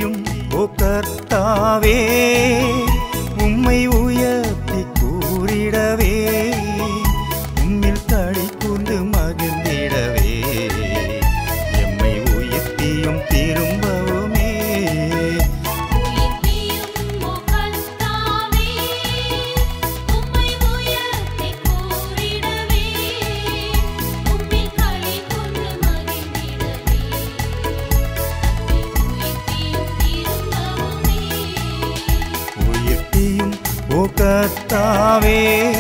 உயிர்ப்பியும் ஓ கர்த்தாவே உம்மை உயர்த்தி கூறிடவே உம்மில் களி கூர்ந்து மகிழ்ந்திடவே எம்மை உயிர்ப்பியும் திரும்பவுமே உயிர்ப்பியும் ஓ கர்த்தாவே உம்மை உயர்த்தி கூறிடவே உம்மில் களி கொண்டு மகிழ்ந்திடவே உயிர்ப்பியும் திரும்பவுமே உயிர்ப்பியும் ஓ கர்த்தாவே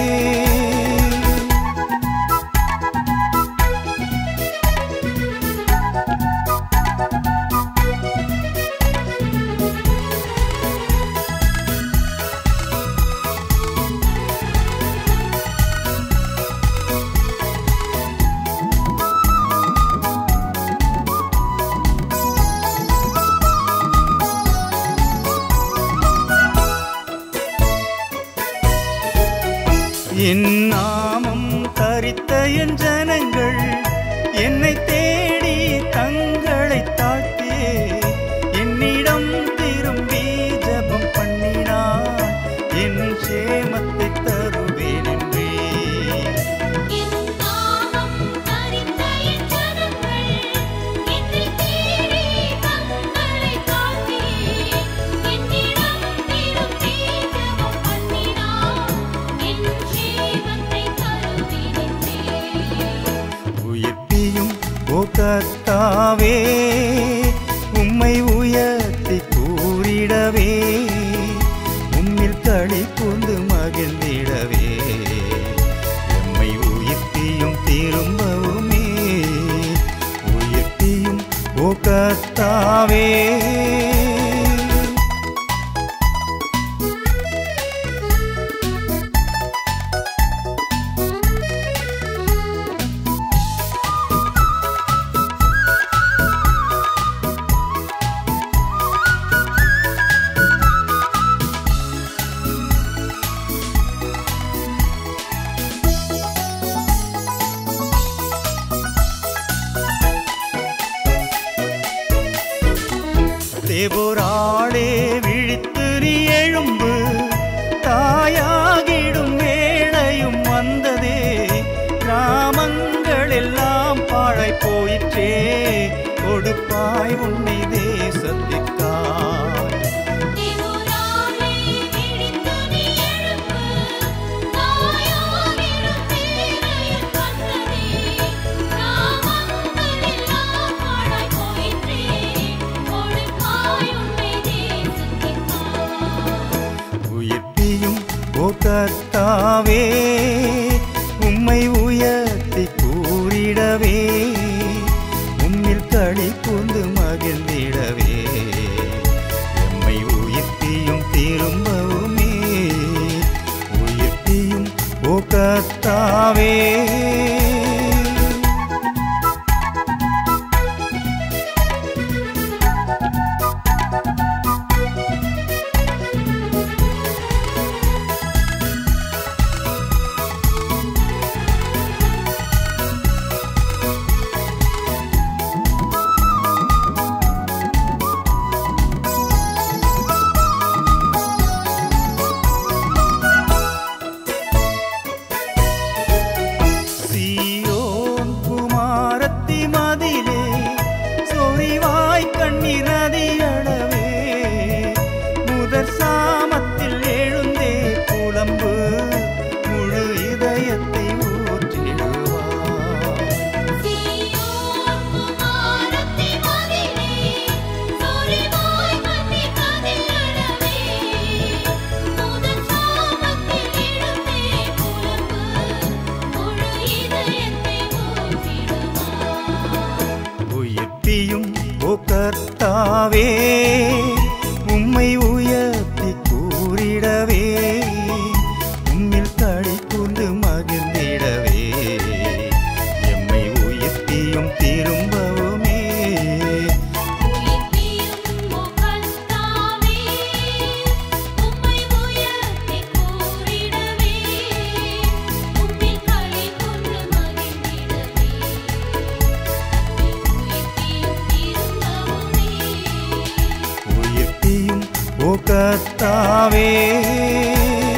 என் நாமம் தரித்த என் ஜனங்கள் என்னை தேடி தங்களை தாழ்த்தே என்னிடம் திரும்பி ஜெபம் பண்ணினான் என் சேமத்தை தருவேன் என்றே என் நாமம் தரித்த என் ஜனங்கள் என்னை தேடி தங்களை தாழ்த்தி என்னிடம் திரும்பி ஜெபம் பண்ணினார் என் ஜீவத்தை தருவேனென்றே உயிர்ப்பியும் ஓ கர்த்தாவே உம்மை உயர்த்தி கூறிடவே உம்மில் களி கூர்ந்து மகிழ்ந்திடவே எம்மை உயிர்ப்பியும் திரும்பவுமே உயிர்ப்பியும் ஓ கர்த்தாவே தேவராளே விழித்து நீ எழும்பு தாயாகிடும் வேளையும் வந்ததே கிராமங்கள் எல்லாம் பாழை போயிற்றே கொடுப்பாய் உன்னை தேசத்திற்காய் தேவராலே விழித்து நீ எழும்பு தாயாகிடும் பேரையில் வந்ததே நாமங்கள் எல்லாம் பாழாய் போயிற்றே கொடுப்பாய் உன்னை தேசத்திற்காய் உயிர்ப்பியும் ஓ கர்த்தாவே உம்மை உயர்த்தி கூறிடவே உம்மில் களி கூர்ந்து மகிழ்ந்திடவே எம்மை உயிர்ப்பியும் திரும்பவுமே உயிர்ப்பியும் ஓ கர்த்தாவே ஓ கர்த்தாவே